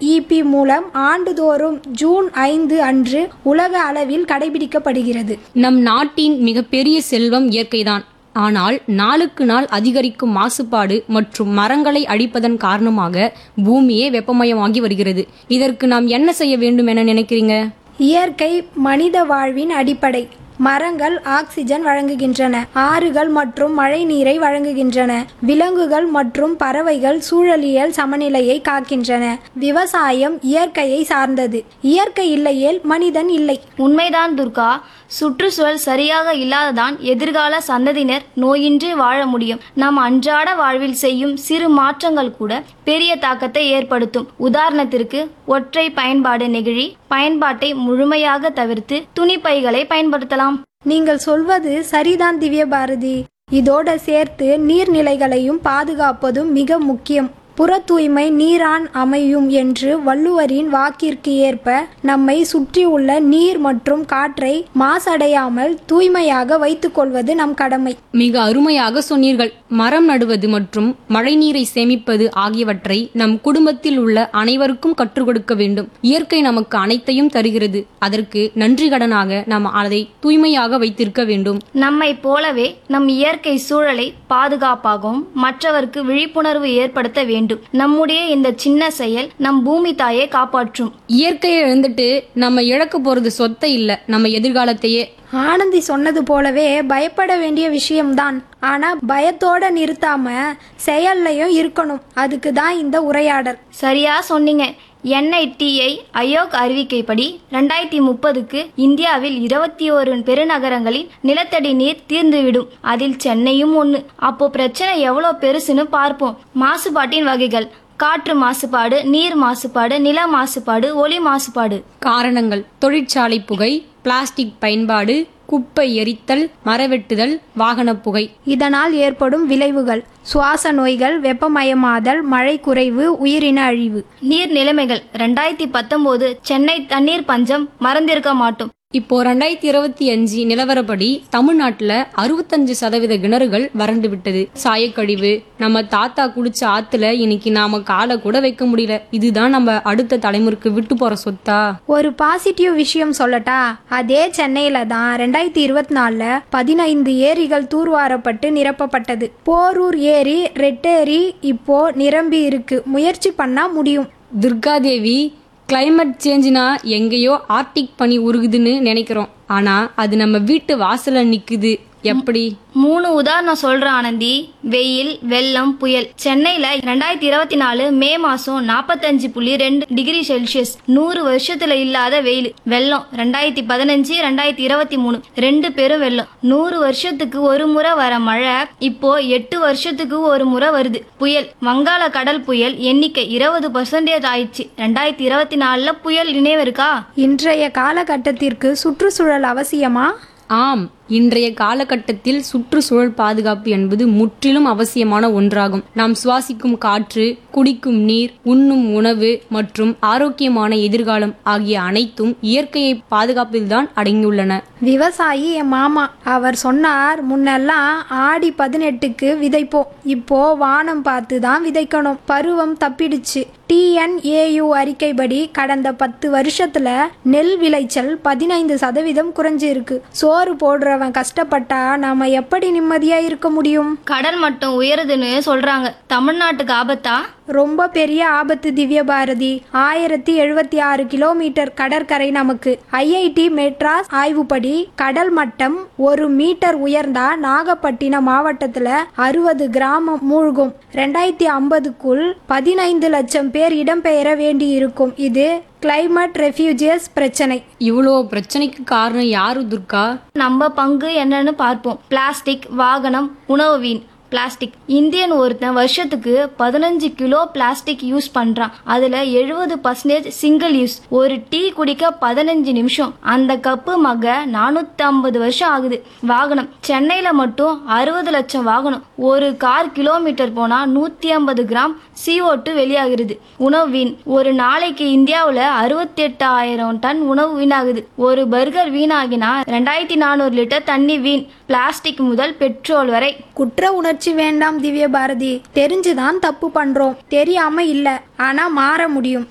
UNEP மூலம் ஆண்டுதோறும் June ஐந்து அன்று உலக அளவில் கடைபிடிக்கப்படுகிறது நம் நாட்டின் மிகப்பெரிய செல்வம் இயற்கைதான் ஆனால் நாளுக்கு நாள் அதிகரிக்கும் மாசுபாடு மற்றும் மரங்களை அழிப்பதன் காரணமாக பூமியே வெப்பமயமாகி வருகிறது இதற்கு நாம் என்ன செய்ய வேண்டும் என நினைக்கிறீங்க இயற்கை மனித வாழ்வின் அடிப்படை மரங்கள் ஆக்சிஜன் வழங்குகின்றன ஆறுகள் மற்றும் மழை நீரை வழங்குகின்றன விலங்குகள் மற்றும் பறவைகள் சூழலியல் சமநிலையை காக்கின்றன விவசாயம் இயற்கையை சார்ந்தது இயற்கை இல்லையேல் மனிதன் இல்லை உண்மைதான் துர்கா சுற்றுச்சூழல் சரியாக இல்லாததான் எதிர்கால சந்ததியினர் நோயின்றி வாழ முடியும் நாம் அன்றாட வாழ்வில் செய்யும் சிறு மாற்றங்கள் கூட பெரிய தாக்கத்தை ஏற்படுத்தும் உதாரணத்திற்கு ஒற்றை பயன்பாடு நெகிழி பயன்பாட்டை முழுமையாக தவிர்த்து துணிப்பைகளை பயன்படுத்தலாம் நீங்கள் சொல்வது சரிதான் திவ்ய பாரதி இதோட சேர்த்து நீர்நிலைகளையும் பாதுகாப்பதும் மிக முக்கியம் புற தூய்மை நீரான் அமையும் என்று வள்ளுவரின் வாக்கிற்கு ஏற்ப நம்மை சுற்றியுள்ள நீர் மற்றும் காற்றை மாசடையாமல் தூய்மையாக வைத்துக் கொள்வது நம் கடமை மிக அருமையாக சொன்னீர்கள் மரம் நடுவது மற்றும் மழைநீரை சேமிப்பது ஆகியவற்றை நம் குடும்பத்தில் உள்ள அனைவருக்கும் கற்றுக் கொடுக்க வேண்டும் இயற்கை நமக்கு அனைத்தையும் தருகிறது அதற்கு நன்றி கடனாக நாம் அதை தூய்மையாக வைத்திருக்க வேண்டும் நம்மை போலவே நம் இயற்கை சூழலை பாதுகாப்பாகவும் மற்றவருக்கு விழிப்புணர்வு ஏற்படுத்த வேண்டும் நம்முடைய இந்த சின்ன செயல் நம் பூமி தாயை காப்பாற்றும் இயற்கையை இழந்துட்டு நம்ம இழக்க போறது சொத்தை இல்ல நம்ம எதிர்காலத்தையே ஆனந்தி சொன்னது போலவே பயப்பட வேண்டிய விஷயம்தான் ஆனா பயத்தோட நிறுத்தாம செயல்லையும் இருக்கணும் அதுக்கு தான் இந்த உரையாடல் சரியா சொன்னீங்க என்ஐடிஐ அயோக் அறிவிக்கைப்படி ரெண்டாயிரத்தி முப்பதுக்கு இந்தியாவில் இருபத்தி ஒரு பெருநகரங்களில் நிலத்தடி நீர் தீர்ந்துவிடும் அதில் சென்னையும் ஒன்று அப்போ பிரச்சனை எவ்வளோ பெருசுன்னு பார்ப்போம் மாசுபாட்டின் வகைகள் காற்று மாசுபாடு நீர் மாசுபாடு நில மாசுபாடு ஒலி மாசுபாடு காரணங்கள் தொழிற்சாலை புகை பிளாஸ்டிக் பயன்பாடு குப்பை எரித்தல் மரவெட்டுதல் வாகனப் புகை இதனால் ஏற்படும் விளைவுகள் சுவாச நோய்கள் வெப்பமயமாதல் மழை குறைவு உயிரின அழிவு நீர் நிலைமைகள் ரெண்டாயிரத்தி பத்தொன்பது சென்னை தண்ணீர் பஞ்சம் மறந்திருக்க மாட்டோம் இப்போ ரெண்டாயிரத்தி இருபத்தி அஞ்சு நிலவரப்படி தமிழ்நாட்டுல அறுபத்தஞ்சு சதவீத கிணறுகள் வறண்டு விட்டது சாயக்கழிவு நம்ம தாத்தா குடிச்ச ஆத்துல இன்னைக்கு நாம காலை கூட வைக்க முடியல இதுதான் நம்ம அடுத்த தலைமுறைக்கு விட்டு போற சொத்தா ஒரு பாசிட்டிவ் விஷயம் சொல்லட்டா அதே சென்னையில தான் ரெண்டாயிரத்தி இருபத்தி நாலுல பதினைந்து ஏரிகள் தூர்வாரப்பட்டு நிரப்பப்பட்டது போரூர் ஏரி ரெட்டேரி இப்போ நிரம்பி இருக்கு முயற்சி பண்ணா முடியும் துர்காதேவி கிளைமேட் சேஞ்சுனா எங்கேயோ ஆர்டிக் பனி உருகுதுன்னு நினைக்கிறோம் ஆனா அது நம்ம வீட்டு வாசல்ல நிக்குது எப்படி மூணு உதாரணம் சொல்றேன் ஆனந்தி வெயில் வெள்ளம் புயல் சென்னையில ரெண்டாயிரத்தி இருபத்தி நாலு மே மாசம் நாற்பத்தஞ்சு புள்ளி ரெண்டு டிகிரி செல்சியஸ் நூறு வருஷத்துல இல்லாத வெயில் வெள்ளம் ரெண்டாயிரத்தி பதினஞ்சு ரெண்டாயிரத்தி இருபத்தி மூணு ரெண்டு பேரும் வெள்ளம் நூறு வருஷத்துக்கு ஒரு முறை வர மழை இப்போ எட்டு வருஷத்துக்கு ஒரு முறை வருது புயல் வங்காள கடல் புயல் எண்ணிக்கை இருபது பர்சன்டேஜ் ஆயிடுச்சு ரெண்டாயிரத்தி இருபத்தி நாலுல புயல் நினைவு இருக்கா இன்றைய காலகட்டத்திற்கு சுற்றுச்சூழல் அவசியமா ஆம் இன்றைய காலகட்டத்தில் சுற்றுச்சூழல் பாதுகாப்பு என்பது முற்றிலும் அவசியமான ஒன்றாகும் நாம் சுவாசிக்கும் காற்று குடிக்கும் நீர் உண்ணும் உணவு மற்றும் ஆரோக்கியமான எதிர்காலம் ஆகிய அனைத்தும் இயற்கையை பாதுகாப்பில்தான் அடங்கியுள்ளன விவசாயி என் மாமா அவர் சொன்னார் முன்னெல்லாம் ஆடி பதினெட்டுக்கு விதைப்போம் இப்போ வானம் பார்த்து தான் விதைக்கணும் பருவம் தப்பிடுச்சு டிஎன்ஏயு அறிக்கைப்படி கடந்த பத்து வருஷத்துல நெல் விளைச்சல் பதினைந்து சதவீதம் குறைஞ்சிருக்கு சோறு போடுறவன் கஷ்டப்பட்டா நாம எப்படி நிம்மதியா இருக்க முடியும் கடல் மட்டம் உயருதுன்னு சொல்றாங்க தமிழ்நாட்டுக்கு ஆபத்தா ரொம்ப பெரிய ஆபத்து திவ்ய பாரதி ஆயிரத்தி எழுபத்தி ஆறு கிலோமீட்டர் கடற்கரை நமக்கு ஐஐடி மெட்ராஸ் ஆய்வுப்படி கடல் மட்டம் ஒரு மீட்டர் உயர்ந்தா நாகப்பட்டினம் மாவட்டத்துல அறுபது கிராமம் மூழ்கும் ரெண்டாயிரத்தி ஐம்பதுக்குள் பதினைந்து லட்சம் பேர் இடம்பெயர வேண்டி இருக்கும் இது கிளைமேட் ரெஃப்யூஜியஸ் பிரச்சனை இவ்வளோ பிரச்சனைக்கு காரணம் யாரு துர்கா நம்ம பங்கு என்னன்னு பார்ப்போம் பிளாஸ்டிக் வாகனம் உணவு வீண் பிளாஸ்டிக் இந்தியன் ஒருத்தன் வருஷத்துக்கு பதினஞ்சு கிலோ பிளாஸ்டிக் யூஸ் பண்றான் அதுல எழுபது பர்சன்டேஜ் சிங்கிள் யூஸ் ஒரு டீ குடிக்க பதினஞ்சு நிமிஷம் அந்த கப்பு மக நானூத்தி ஐம்பது வருஷம் ஆகுது வாகனம் சென்னையில மட்டும் அறுபது லட்சம் வாகனம் ஒரு கார் கிலோமீட்டர் போனா நூத்தி ஐம்பது கிராம் CO2 வெளியாகிறது உணவு வீண் ஒரு நாளைக்கு இந்தியாவுல அறுபத்தி எட்டாயிரம் டன் உணவு வீணாகுது ஒரு பர்கர் வீணாகினா ரெண்டாயிரத்தி நானூறு லிட்டர் தண்ணி வீண் பிளாஸ்டிக் முதல் பெட்ரோல் வரை குற்ற உணர்ச்சி வேண்டாம் திவ்ய பாரதி தெரிஞ்சுதான் தப்பு பண்றோம் தெரியாம இல்ல ஆனா மாற முடியும்